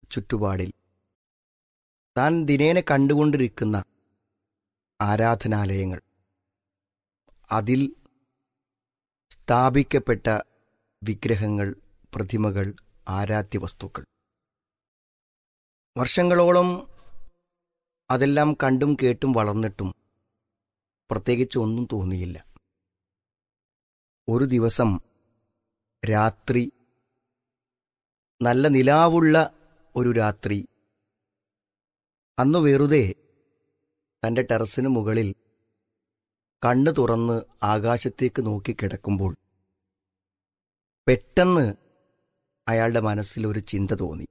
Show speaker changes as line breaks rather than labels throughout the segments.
ചുറ്റുപാടിൽ താൻ ദിനേന കണ്ടുകൊണ്ടിരിക്കുന്ന ആരാധനാലയങ്ങൾ അതിൽ സ്ഥാപിക്കപ്പെട്ട വിഗ്രഹങ്ങൾ പ്രതിമകൾ ആരാധ്യ വസ്തുക്കൾ വർഷങ്ങളോളം അതെല്ലാം കണ്ടും കേട്ടും വളർന്നിട്ടും പ്രത്യേകിച്ച് ഒന്നും തോന്നിയില്ല ഒരു ദിവസം രാത്രി നല്ല നിലാവുള്ള ഒരു രാത്രി അന്ന് വെറുതെ തന്റെ ടെറസിന് മുകളിൽ കണ്ണു തുറന്ന് ആകാശത്തേക്ക് നോക്കി കിടക്കുമ്പോൾ പെട്ടെന്ന് അയാളുടെ മനസ്സിൽ ഒരു ചിന്ത തോന്നി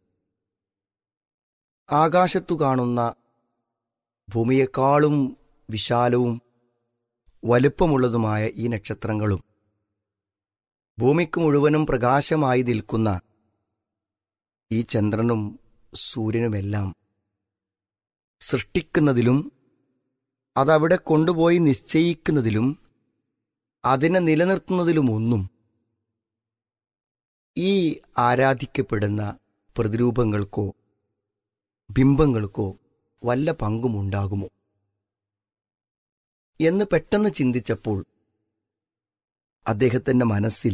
ആകാശത്തു കാണുന്ന ഭൂമിയെക്കാളും വിശാലവും വലുപ്പമുള്ളതുമായ ഈ നക്ഷത്രങ്ങളും ഭൂമിക്ക് മുഴുവനും പ്രകാശമായി നിൽക്കുന്ന ഈ ചന്ദ്രനും സൂര്യനുമെല്ലാം സൃഷ്ടിക്കുന്നതിലും അതവിടെ കൊണ്ടുപോയി നിശ്ചയിക്കുന്നതിലും അതിനെ നിലനിർത്തുന്നതിലുമൊന്നും ഈ ആരാധിക്കപ്പെടുന്ന പ്രതിരൂപങ്ങൾക്കോ ബിംബങ്ങൾക്കോ വല്ല പങ്കുമുണ്ടാകുമോ എന്ന് പെട്ടെന്ന് ചിന്തിച്ചപ്പോൾ അദ്ദേഹത്തിന്റെ മനസ്സിൽ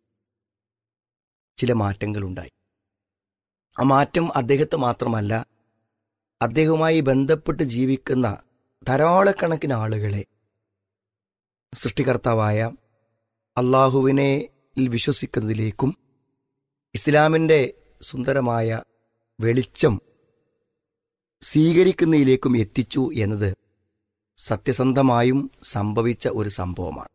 ചില മാറ്റങ്ങളുണ്ടായി ആ മാറ്റം അദ്ദേഹത്തെ മാത്രമല്ല അദ്ദേഹവുമായി ബന്ധപ്പെട്ട് ജീവിക്കുന്ന ധാരാളക്കണക്കിന് ആളുകളെ സൃഷ്ടികർത്താവായ അള്ളാഹുവിനെ വിശ്വസിക്കുന്നതിലേക്കും ഇസ്ലാമിൻ്റെ സുന്ദരമായ വെളിച്ചം സ്വീകരിക്കുന്നതിലേക്കും എത്തിച്ചു എന്നത് സത്യസന്ധമായും സംഭവിച്ച ഒരു സംഭവമാണ്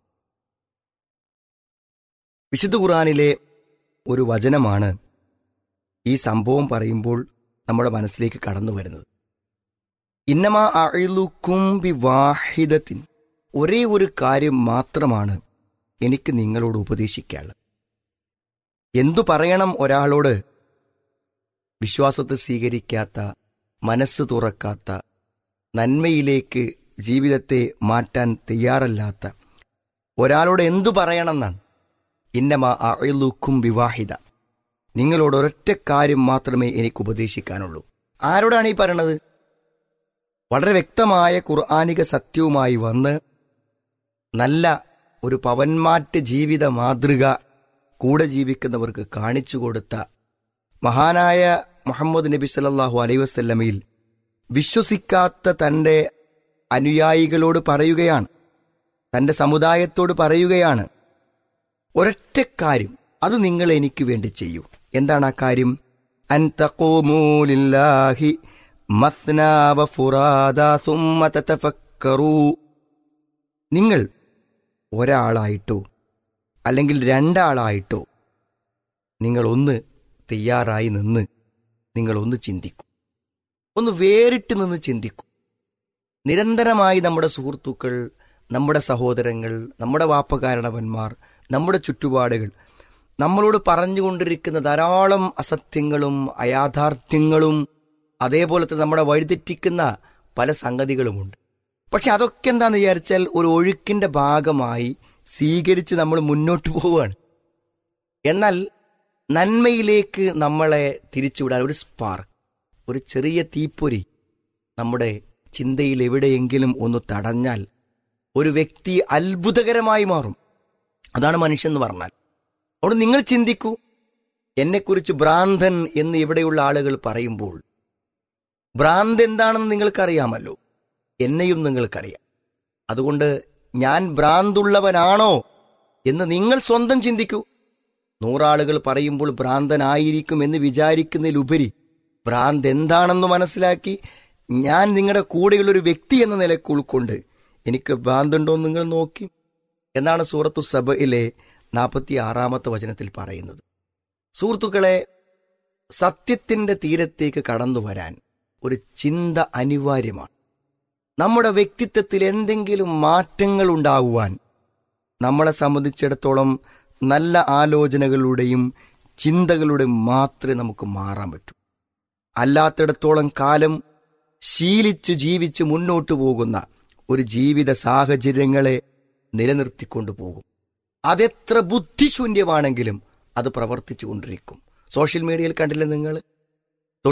വിശുദ്ധ ഖുറാനിലെ ഒരു വചനമാണ് ഈ സംഭവം പറയുമ്പോൾ നമ്മുടെ മനസ്സിലേക്ക് കടന്നു വരുന്നത് ഇന്നമാ അഴിലുക്കും വിവാഹിതത്തിൻ ഒരേ ഒരു കാര്യം മാത്രമാണ് എനിക്ക് നിങ്ങളോട് ഉപദേശിക്കാനുള്ളത് എന്തു പറയണം ഒരാളോട് വിശ്വാസത്തെ സ്വീകരിക്കാത്ത മനസ്സ് തുറക്കാത്ത നന്മയിലേക്ക് ജീവിതത്തെ മാറ്റാൻ തയ്യാറല്ലാത്ത ഒരാളോട് എന്തു പറയണമെന്നാണ് ഇന്നമാ അഴിലുക്കും വിവാഹിത നിങ്ങളോട് ഒരൊറ്റ കാര്യം മാത്രമേ എനിക്ക് ഉപദേശിക്കാനുള്ളൂ ആരോടാണ് ഈ പറയണത് വളരെ വ്യക്തമായ ഖുർആാനിക സത്യവുമായി വന്ന് നല്ല ഒരു പവന്മാറ്റ ജീവിത മാതൃക കൂടെ ജീവിക്കുന്നവർക്ക് കാണിച്ചു കൊടുത്ത മഹാനായ മുഹമ്മദ് നബി സല്ലാഹു അലൈ വസ്ല്ലമയിൽ വിശ്വസിക്കാത്ത തൻ്റെ അനുയായികളോട് പറയുകയാണ് തൻ്റെ സമുദായത്തോട് പറയുകയാണ് ഒരൊറ്റ കാര്യം അത് നിങ്ങൾ എനിക്ക് വേണ്ടി ചെയ്യൂ എന്താണ് ആ കാര്യം അൻ തഖൂമൂലില്ലാഹി മസ്നാ വഫുറാദാ സുമ്മ തതഫക്കറൂ നിങ്ങൾ ഒരാളായിട്ടോ അല്ലെങ്കിൽ രണ്ടാളായിട്ടോ നിങ്ങൾ ഒന്ന് തയ്യാറായി നിന്ന് നിങ്ങൾ ഒന്ന് ചിന്തിക്കും ഒന്ന് വേറിട്ട് നിന്ന് ചിന്തിക്കും നിരന്തരമായി നമ്മുടെ സുഹൃത്തുക്കൾ നമ്മുടെ സഹോദരങ്ങൾ നമ്മുടെ വാപ്പകാരണവന്മാർ നമ്മുടെ ചുറ്റുപാടുകൾ നമ്മളോട് പറഞ്ഞുകൊണ്ടിരിക്കുന്ന ധാരാളം അസത്യങ്ങളും അയാഥാർത്ഥ്യങ്ങളും അതേപോലെ തന്നെ നമ്മുടെ വഴിതെറ്റിക്കുന്ന പല സംഗതികളുമുണ്ട് പക്ഷെ അതൊക്കെ എന്താന്ന് വിചാരിച്ചാൽ ഒരു ഒഴുക്കിന്റെ ഭാഗമായി സ്വീകരിച്ച് നമ്മൾ മുന്നോട്ട് പോവുകയാണ് എന്നാൽ നന്മയിലേക്ക് നമ്മളെ തിരിച്ചുവിടാൻ ഒരു സ്പാർക്ക് ഒരു ചെറിയ തീപ്പൊരി നമ്മുടെ ചിന്തയിൽ എവിടെയെങ്കിലും ഒന്ന് തടഞ്ഞാൽ ഒരു വ്യക്തി അത്ഭുതകരമായി മാറും അതാണ് മനുഷ്യൻ എന്ന് പറഞ്ഞാൽ അവിടെ നിങ്ങൾ ചിന്തിക്കൂ എന്നെക്കുറിച്ച് ഭ്രാന്തൻ എന്ന് ഇവിടെയുള്ള ആളുകൾ പറയുമ്പോൾ ഭ്രാന്ത് എന്താണെന്ന് നിങ്ങൾക്കറിയാമല്ലോ എന്നെയും നിങ്ങൾക്കറിയാം അതുകൊണ്ട് ഞാൻ ഭ്രാന്തുള്ളവനാണോ എന്ന് നിങ്ങൾ സ്വന്തം ചിന്തിക്കൂ നൂറാളുകൾ പറയുമ്പോൾ ഭ്രാന്തനായിരിക്കും എന്ന് വിചാരിക്കുന്നതിലുപരി ഭ്രാന്ത് എന്താണെന്ന് മനസ്സിലാക്കി ഞാൻ നിങ്ങളുടെ കൂടെയുള്ളൊരു വ്യക്തി എന്ന നിലയ്ക്ക് ഉൾക്കൊണ്ട് എനിക്ക് ഭ്രാന്തുണ്ടോ എന്ന് നിങ്ങൾ നോക്കി എന്നാണ് സൂറത്തു സബയിലെ നാൽപ്പത്തി ആറാമത്തെ വചനത്തിൽ പറയുന്നത് സുഹൃത്തുക്കളെ സത്യത്തിന്റെ തീരത്തേക്ക് കടന്നു വരാൻ ഒരു ചിന്ത അനിവാര്യമാണ് നമ്മുടെ വ്യക്തിത്വത്തിൽ എന്തെങ്കിലും മാറ്റങ്ങൾ ഉണ്ടാകുവാൻ നമ്മളെ സംബന്ധിച്ചിടത്തോളം നല്ല ആലോചനകളുടെയും ചിന്തകളുടെയും മാത്രമേ നമുക്ക് മാറാൻ പറ്റൂ അല്ലാത്തിടത്തോളം കാലം ശീലിച്ചു ജീവിച്ച് മുന്നോട്ടു പോകുന്ന ഒരു ജീവിത സാഹചര്യങ്ങളെ നിലനിർത്തിക്കൊണ്ടു പോകും അതെത്ര ബുദ്ധിശൂന്യമാണെങ്കിലും അത് പ്രവർത്തിച്ചു കൊണ്ടിരിക്കും സോഷ്യൽ മീഡിയയിൽ കണ്ടില്ലേ നിങ്ങൾ